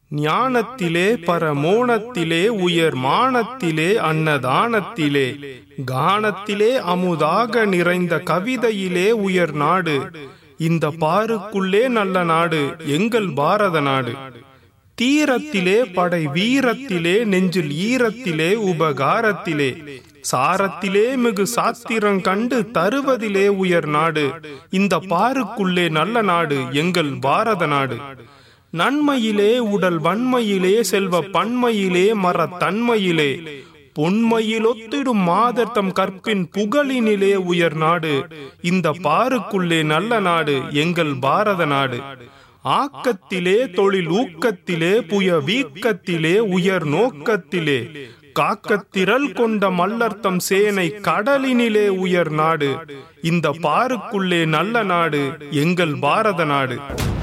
ஞானத்திலே பரமோணத்திலே உயர் மானத்திலே அன்னதானத்திலே கானத்திலே அமுதாக நிறைந்த கவிதையிலே உயர் நாடு இந்த பாருக்குள்ளே நல்ல நாடு எங்கள் பாரத நாடு தீரத்திலே படை வீரத்திலே நெஞ்சில் ஈரத்திலே உபகாரத்திலே சாரத்திலே மிகு சாத்திரம் கண்டு தருவதிலே உயர் நாடு இந்த பாருக்குள்ளே நல்ல நாடு எங்கள் பாரத நாடு நன்மையிலே உடல் வன்மையிலே செல்வ பன்மையிலே மரத்தன்மையிலே பொன்மையிலொத்திடும் மாதர் தம் கற்பின் புகழினிலே உயர் நாடு இந்த பாருக்குள்ளே நல்ல நாடு எங்கள் பாரத நாடு ஆக்கத்திலே தொழில் ஊக்கத்திலே புய வீக்கத்திலே உயர் நோக்கத்திலே காக்கத்திரல் கொண்ட மல்லர்த்தம் சேனை கடலினிலே உயர் நாடு இந்த பாருக்குள்ளே நல்ல நாடு எங்கள் பாரத நாடு